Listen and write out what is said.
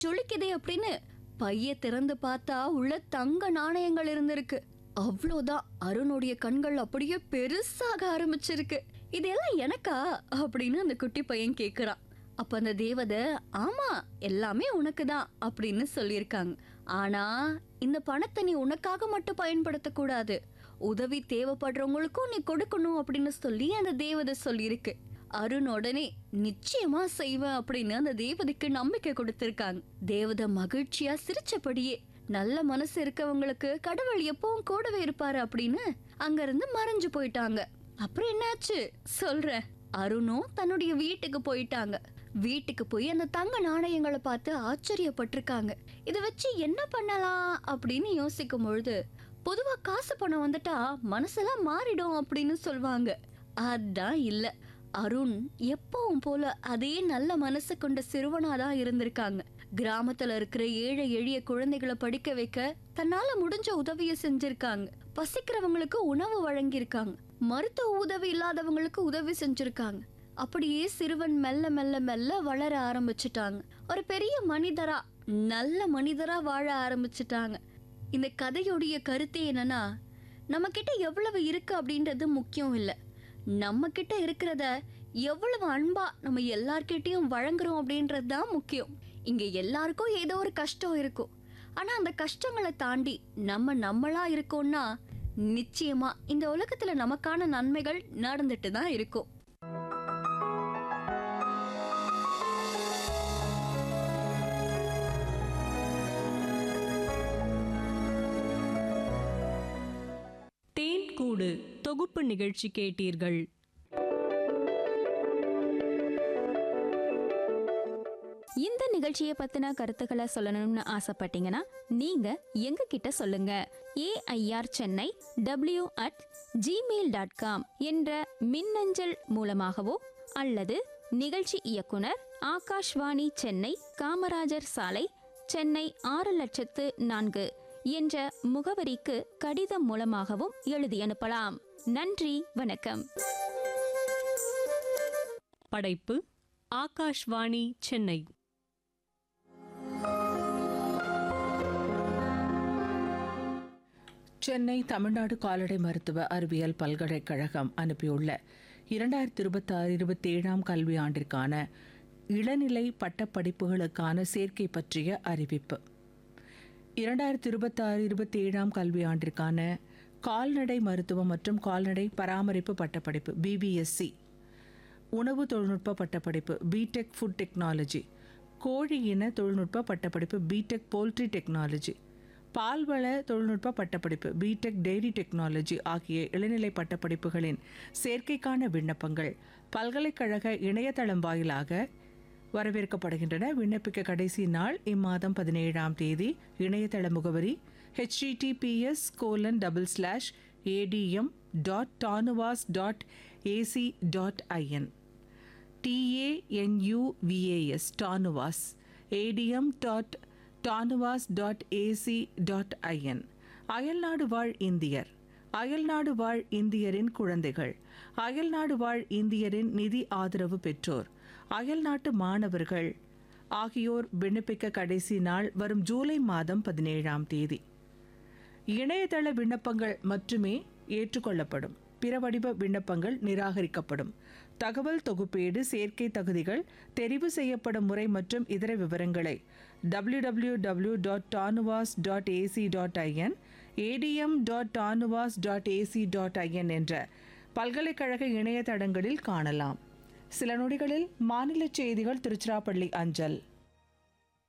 சுளிக்குதே அப்படின்னு பைய திறந்து பார்த்தா உள்ள தங்க நாணயங்கள் இருந்திருக்கு அவ்வளோதான் அருணுடைய கண்கள் அப்படியே பெருசாக ஆரம்பிச்சிருக்கு இதெல்லாம் எனக்கா அப்படின்னு அந்த குட்டி பையன் கேக்குறான் அப்ப அந்த தேவதை ஆமா எல்லாமே உனக்கு தான் அப்படின்னு சொல்லியிருக்காங்க ஆனா இந்த பணத்தை நீ உனக்காக மட்டும் பயன்படுத்த கூடாது உதவி தேவைப்படுறவங்களுக்கும் நீ கொடுக்கணும் அப்படின்னு சொல்லி அந்த தேவதை சொல்லியிருக்கு அருண் உடனே நிச்சயமா செய்வேன் அப்படின்னு அந்த தேவதைக்கு நம்பிக்கை கொடுத்திருக்காங்க தேவதை மகிழ்ச்சியா சிரிச்சபடியே நல்ல மனசு இருக்கவங்களுக்கு கடவுள் எப்பவும் கூடவே இருப்பாரு அப்படின்னு அங்கிருந்து மறைஞ்சு போயிட்டாங்க அப்புறம் என்னாச்சு சொல்றேன் அருணும் தன்னுடைய வீட்டுக்கு போயிட்டாங்க வீட்டுக்கு போய் அந்த தங்க நாணயங்களை பார்த்து ஆச்சரியப்பட்டிருக்காங்க இதை வச்சு என்ன பண்ணலாம் அப்படின்னு யோசிக்கும் பொழுது பொதுவா காசு பணம் வந்துட்டா மனசெல்லாம் மாறிடும் அப்படின்னு சொல்லுவாங்க அதான் இல்ல அருண் எப்பவும் போல அதே நல்ல மனசு கொண்ட சிறுவனாதான் இருந்திருக்காங்க கிராமத்துல இருக்கிற ஏழை எளிய குழந்தைகளை படிக்க வைக்க தன்னால முடிஞ்ச உதவியை செஞ்சிருக்காங்க பசிக்கிறவங்களுக்கு உணவு வழங்கியிருக்காங்க மருத்துவ உதவி இல்லாதவங்களுக்கு உதவி செஞ்சிருக்காங்க அப்படியே சிறுவன் மெல்ல மெல்ல மெல்ல வளர ஆரம்பிச்சிட்டாங்க ஒரு பெரிய மனிதரா நல்ல மனிதரா வாழ ஆரம்பிச்சிட்டாங்க இந்த கதையுடைய கருத்தே என்னன்னா நம்ம கிட்ட எவ்வளவு இருக்கு அப்படின்றது முக்கியம் இல்லை நம்ம கிட்ட இருக்கிறத எவ்வளவு அன்பா நம்ம எல்லார்கிட்டயும் வழங்குறோம் அப்படின்றது தான் முக்கியம் இங்க எல்லாருக்கும் ஏதோ ஒரு கஷ்டம் இருக்கும் ஆனா அந்த கஷ்டங்களை தாண்டி நம்ம நம்மளா இருக்கோம்னா நிச்சயமா இந்த உலகத்துல நமக்கான நன்மைகள் நடந்துட்டு தான் இருக்கும் தேன் கூடு தொகுப்பு நிகழ்ச்சி கேட்டீர்கள் இந்த நிகழ்ச்சியை பத்தின கருத்துக்களை சொல்லணும்னு ஆசைப்பட்டீங்கன்னா நீங்க எங்க கிட்ட சொல்லுங்க AIR Chennai W at Gmail dot com என்ற மின்னஞ்சல் மூலமாகவோ அல்லது நிகழ்ச்சி இயக்குனர் ஆகாஷ்வாணி சென்னை காமராஜர் சாலை சென்னை ஆறு லட்சத்து நான்கு என்ற முகவரிக்கு கடிதம் மூலமாகவும் எழுதி அனுப்பலாம் நன்றி வணக்கம் படைப்பு ஆகாஷ்வாணி சென்னை சென்னை தமிழ்நாடு கால்நடை மருத்துவ அறிவியல் பல்கலைக்கழகம் அனுப்பியுள்ள இரண்டாயிரத்தி இருபத்தாறு இருபத்தி ஏழாம் கல்வியாண்டிற்கான இளநிலை பட்டப்படிப்புகளுக்கான சேர்க்கை பற்றிய அறிவிப்பு இரண்டாயிரத்தி இருபத்தாறு இருபத்தி ஏழாம் கல்வியாண்டிற்கான கால்நடை மருத்துவம் மற்றும் கால்நடை பராமரிப்பு பட்டப்படிப்பு பிபிஎஸ்சி உணவு தொழில்நுட்ப பட்டப்படிப்பு பிடெக் ஃபுட் டெக்னாலஜி கோழி இன தொழில்நுட்ப பட்டப்படிப்பு பிடெக் போல்ட்ரி டெக்னாலஜி பால்வள தொழில்நுட்ப பட்டப்படிப்பு பிடெக் டெய்ரி டெக்னாலஜி ஆகிய இளநிலை பட்டப்படிப்புகளின் சேர்க்கைக்கான விண்ணப்பங்கள் பல்கலைக்கழக இணையதளம் வாயிலாக வரவேற்கப்படுகின்றன விண்ணப்பிக்க கடைசி நாள் இம்மாதம் பதினேழாம் தேதி இணையதள முகவரி HTTPS colon double slash ATM dot Tanuvas dot AC dot IN TANUVAS Tanuvas ATM dot Tanuvas dot AC dot IN அயல்நாடு வாழ் இந்தியர் அயல்நாடு வாழ் இந்தியரின் குழந்தைகள் அயல்நாடு வாழ் இந்தியரின் நிதி ஆதரவு பெற்றோர் அயல்நாட்டு மாணவர்கள் ஆகியோர் விண்ணப்பிக்க கடைசி நாள் வரும் ஜூலை மாதம் பதினேழாம் தேதி இணையதள விண்ணப்பங்கள் மட்டுமே ஏற்றுக்கொள்ளப்படும் பிற வடிவ விண்ணப்பங்கள் நிராகரிக்கப்படும் தகவல் தொகுப்பீடு சேர்க்கை தகுதிகள் தெரிவு செய்யப்படும் முறை மற்றும் இதர விவரங்களை W W W dot Tanuvas dot AC dot IN ATM dot Tanuvas dot AC dot IN என்ற பல்கலைக்கழக இணையதளங்களில் காணலாம் சில நொடிகளில் மாநில செய்திகள் திருச்சிராப்பள்ளி அஞ்சல்